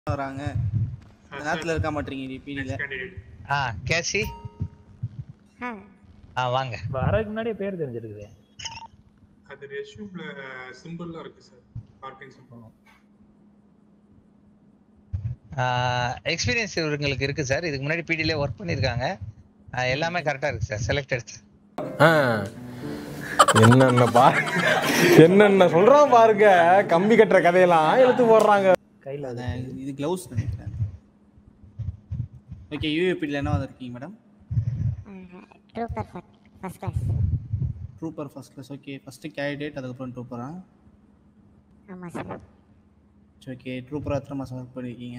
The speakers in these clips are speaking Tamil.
வராங்க இந்த நேரத்துல இருக்க மாட்டீங்க பிடில ஆ கேசி ஆ வாங்க வரதுக்கு முன்னாடியே பேர் தெரிஞ்சிருக்குது அது ரெஸ்யூம்ல சிம்பிள்லாம் இருக்கு சார் பார்க்கிங் சிம்பிள் எக்ஸ்பீரியன்ஸ் இவங்களுக்கு இருக்கு சார் இதுக்கு முன்னாடி பிடிலே ஒர்க் பண்ணியிருக்காங்க ஆ, எல்லாமே கரெக்டாக இருக்கு சார் செலக்டட் என்னென்ன பா என்னென்ன சொல்றான் பாருங்க கம்பி கட்டுற கதையெல்லாம் எடுத்து போடுறாங்க கையில் அதான் இது க்ளவுஸ் நினைக்கிறேன் ஓகே யூஏபியில் என்ன வந்திருக்கீங்க madam trooper first class trooper first class okay first candidate அதுக்கப்புறம் ட்ரூப்பரா ஆமாம் சார் சரி ஓகே ட்ரூப்பராக எத்தனை மாதம் ஒர்க் பண்ணியிருக்கீங்க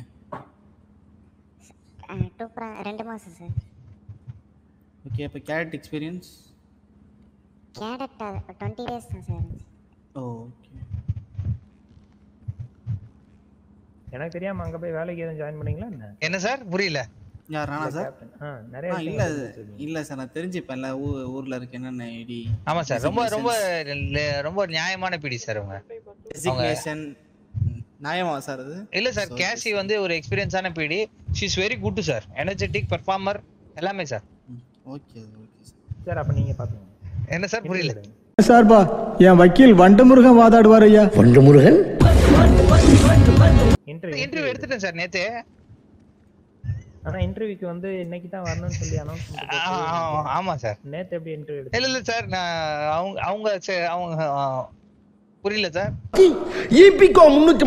ட்ரூப்பராக ரெண்டு மாதம் சார் ஓகே இப்போ கேரட் எக்ஸ்பீரியன்ஸ் கேடட் டுவெண்ட்டி டேஸ் தான் சார் இருந்துச்சு ஓ ஓகே எனக்கு தெரியாம அங்க போய் வேலைக்கு எதுவும் ஜாயின் பண்ணீங்களா என்ன என்ன சார் புரியல யார் ராணா சார் captain. ஆ, நிறைய ஆ, விஷயம் இல்ல தெரிஞ்சிருக்கீங்க. இல்ல சார் நான் தெரிஞ்சுப்பேன்ல ஊ ஊர்ல இருக்க என்னென்ன ஐடி ஆமா சார் ரொம்ப ரொம்ப ல- ரொம்ப நியாயமான பிடி சார் அவங்க டெசிக்னேஷன் நியாயமா சார் அது இல்ல சார் So, கேசி வந்து ஒரு எக்ஸ்பீரியன்ஸான பிடி she is very good sir energetic performer எல்லாமே சார் ஓகே ஓகே சார் அப்ப நீங்க பாத்துங்க என்ன சார் புரியல சார்பா என் வக்கீல் வண்டமுருகன் வாதாடுவார் ஐயா வண்டமுருகன் இன்டர்வியூ இன்டர்வியூ எடுத்துட்டேன் சார் நேத்து ஆனா இன்டர்வியூக்கு வந்து இன்னைக்கு தான் வரணும்னு சொல்லி அனௌன்ஸ் ஆ, ஆ, ஆமா சார் நேத்து எப்படி இன்டர்வியூ இல்ல இல்ல சார் நான் அவங்க அவங்க சே- அவங்க ஆ, புரியல சார் இபிகோ முன்னூத்தி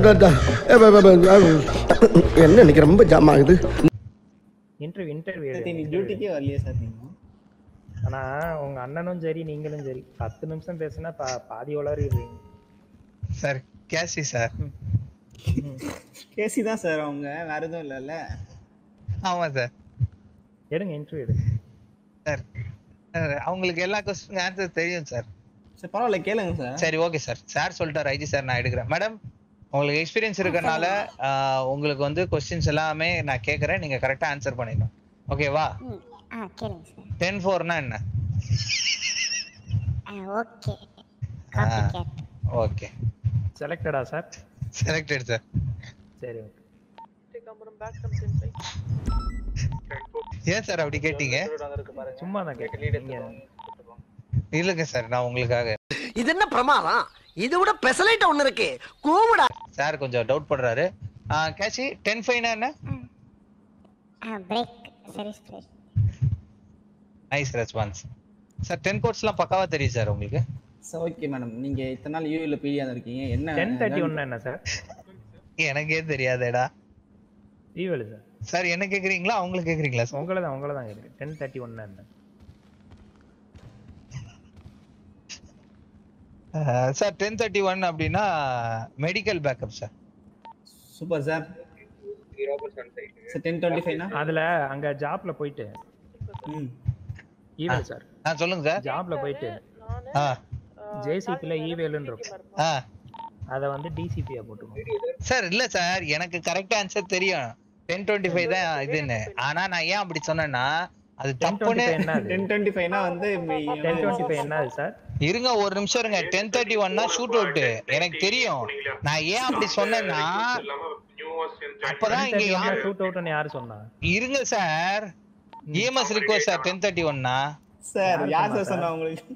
என்ன இன்னைக்கு ரொம்ப ஜாம் ஆகுது இன்டர்வியூ இன்டர்வியூ நீ டியூட்டிக்கே வரலையே சார் நீங்க ஆனா உங்க அண்ணனும் சரி நீங்களும் சரி பத்து நிமிஷம் பேசுனா பா- பாதி உளறிடுவீங்க சார் கேசி சார் கேசி தான் சார் அவங்க வேற எதுவும் இல்லைல்ல ஆமா சார் எடுங்க இன்டர்வியூ எடுங்க சார் சார், அவங்களுக்கு எல்லா கொஸ்டின் ஆன்சர் தெரியும் சார் சரி பரவாயில்ல கேளுங்க சார் சரி ஓகே சார் சார் சொல்லிட்டார் ஐஜி சார் நான் எடுக்கிறேன் மேடம் உங்களுக்கு எக்ஸ்பீரியன்ஸ் இருக்கறனால ஆ, உங்களுக்கு வந்து கொஸ்டின்ஸ் எல்லாமே நான் கேட்குறேன் நீங்க கரெக்டாக ஆன்சர் பண்ணிடணும் ஓகேவா ம் ஆ கேளுங்க சார் டென் ஃபோர்னா என்ன ஆ ஓகே காப்பி கேட் ஓகே செலக்டடா சார் செலக்டட் சார் சரி ஓகே ஏன் சார் அப்படி கேட்டீங்க சும்மா தான் கேட்கல நீங்க இல்லைங்க சார் நான் உங்களுக்காக இது என்ன பிரமாதம் இதை விட பெசலைட் ஒண்ணு இருக்கு கூவுடா சார் கொஞ்சம் டவுட் பண்றாரு கேஷி டென் ஃபைவ்னா என்ன ஆ பிரேக் சரி break nice response sir ten கோட்ஸ்லாம் பக்காவா தெரியும் சார் உங்களுக்கு சார் ஓகே மேடம் நீங்க இத்தனை நாள் யூஏல பிடியா இருக்கீங்க என்ன டென் தேர்ட்டி ஒன்னு என்ன சார் எனக்கே தெரியாதேடா ஈவல் சார் சார் என்ன கேக்குறீங்களா அவங்களுக்கு கேக்குறீங்களா சார் உங்களை தான் உங்களை தான் கேட்குறேன் டென் தேர்ட்டி ஒன்னு என்ன சார் டென் தேர்ட்டி ஒன் அப்படின்னா medical backup sir super sir sir ten twenty ஃபைவ்னா அதுல அங்க ஜாப்ல போயிட்டு ம் ஈவல் சார் ஆ சொல்லுங்க சார் ஜாப்ல போயிட்டு ஆ ஜேசிபில ஈவேல்னு இருக்கும் ஆ அதை வந்து டிசிபியா போட்டுக்கோங்க சார் இல்ல சார் எனக்கு கரெக்ட் ஆன்சர் தெரியும் டென் டுவெண்ட்டி ஃபைவ் தான் இதுன்னு ஆனா நான் ஏன் அப்படி சொன்னேன்னா அது தப்புன்னு என்ன அது டென் டுவெண்ட்டி ஃபைவ்னா வந்து டென் டுவெண்ட்டி ஃபைவ் என்ன அது சார் இருங்க ஒரு நிமிஷம் இருங்க டென் தேர்ட்டி ஒன்னா ஷூட் அவுட் எனக்கு தெரியும் நான் ஏன் அப்படி சொன்னேன்னா அப்பதான் இங்க யாரு ஷூட் அவுட்னு யாரு சொன்னா இருங்க sir EMS request sir ten thirty ஒன்னா சார் யார் சார் சொன்னா உங்களுக்கு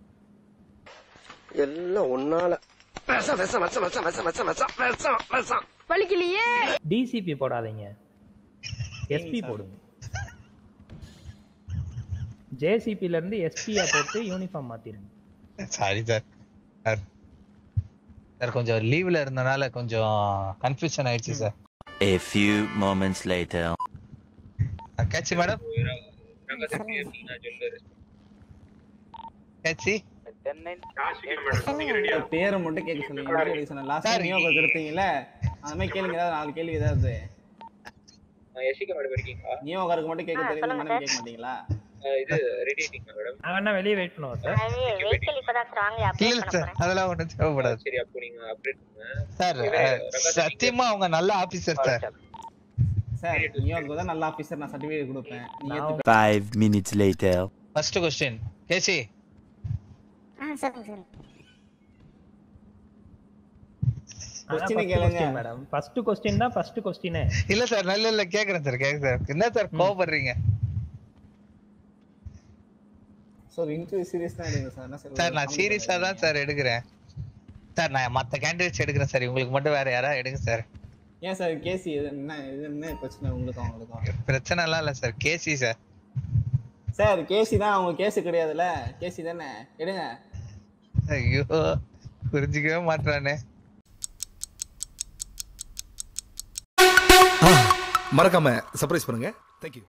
எல்லாம் ஒன்னால விஷம் விஷம் விஷம் விஷம் விஷம் விஷம் விஷம் விஷம் விஷம் வலிக்கலையே டிசிபி போடாதீங்க எஸ்பி போடுங்க ஜேசிபில இருந்து எஸ்பியா போட்டு யூனிஃபார்ம் மாத்திருங்க சாரி சார் சார் சார் கொஞ்சம் லீவ்ல இருந்தனால கொஞ்சம் கன்ஃபியூஷன் ஆயிடுச்சு sir A few moments later. கேட்சி மேடம் கேட்சி பேரை மட்டும் கேட்க சொன்னீங்க interview எடுக்க சொன்னேன் லாஸ்ட் டைம் நியோக எடுத்தீங்கல்ல அந்த மாதிரி கேளுங்க ஏதாவது நாலு கேள்வி ஏதாவது நியோகாருக்கு மட்டும் கேட்க தெரியும் மேடம் கேட்க மாட்டீங்களா நான் வேணா வெளியே வெயிட் பண்ணுவோம் சார் வெஹிக்கிள் இப்பதான் ஸ்ட்ராங்லி இல்ல அப்டேட் சார் அதெல்லாம் ஒண்ணும் தேவைப்படாது சரி அப்போ நீங்க அப்டேட் பண்ணுங்க சார் அஹ், சத்தியமா அவங்க நல்ல ஆபீசர் சார் சார் நியோக்கு தான் நல்ல ஆபீசர் நான் சர்டிஃபிகேட் கொடுப்பேன் நீங்க ஏத்துப்பீங்க. Five minutes later. First question கேசி ஆ சொல்லுங்க சார் கொஸ்டினை கேளுங்க மேடம் ஃபர்ஸ்ட் கொஸ்டின் தான் ஃபர்ஸ்ட் கொஸ்டினே இல்ல சார் நல்ல இல்ல கேக்குறேன் சார் கேக்குறேன் சார் என்ன சார் கோவப்படுறீங்க சார் இன்டர்வியூ சீரியஸ் தான் எடுங்க சார் என்ன சார் சார் நான் சீரியஸா தான் சார் எடுக்கிறேன் சார் நான் மத்த கேண்டிடேட்ஸ் எடுக்கிறேன் சார் உங்களுக்கு மட்டும் வேற யாரா எடுங்க சார் ஏன் சார் கேசி இது என்ன இது என்ன பிரச்சனை உங்களுக்கும் அவங்களுக்கும் பிரச்சனை எல்லாம் இல்ல சார் கேசி சார் சார் கேசி தான் அவங்க கேஸ் கிடையாதுல்ல கேசி தானே எடுங்க ஐயோ புரிஞ்சுக்கவே மாட்டானே மறக்காம சர்ப்ரைஸ் பண்ணுங்க தேங்க்யூ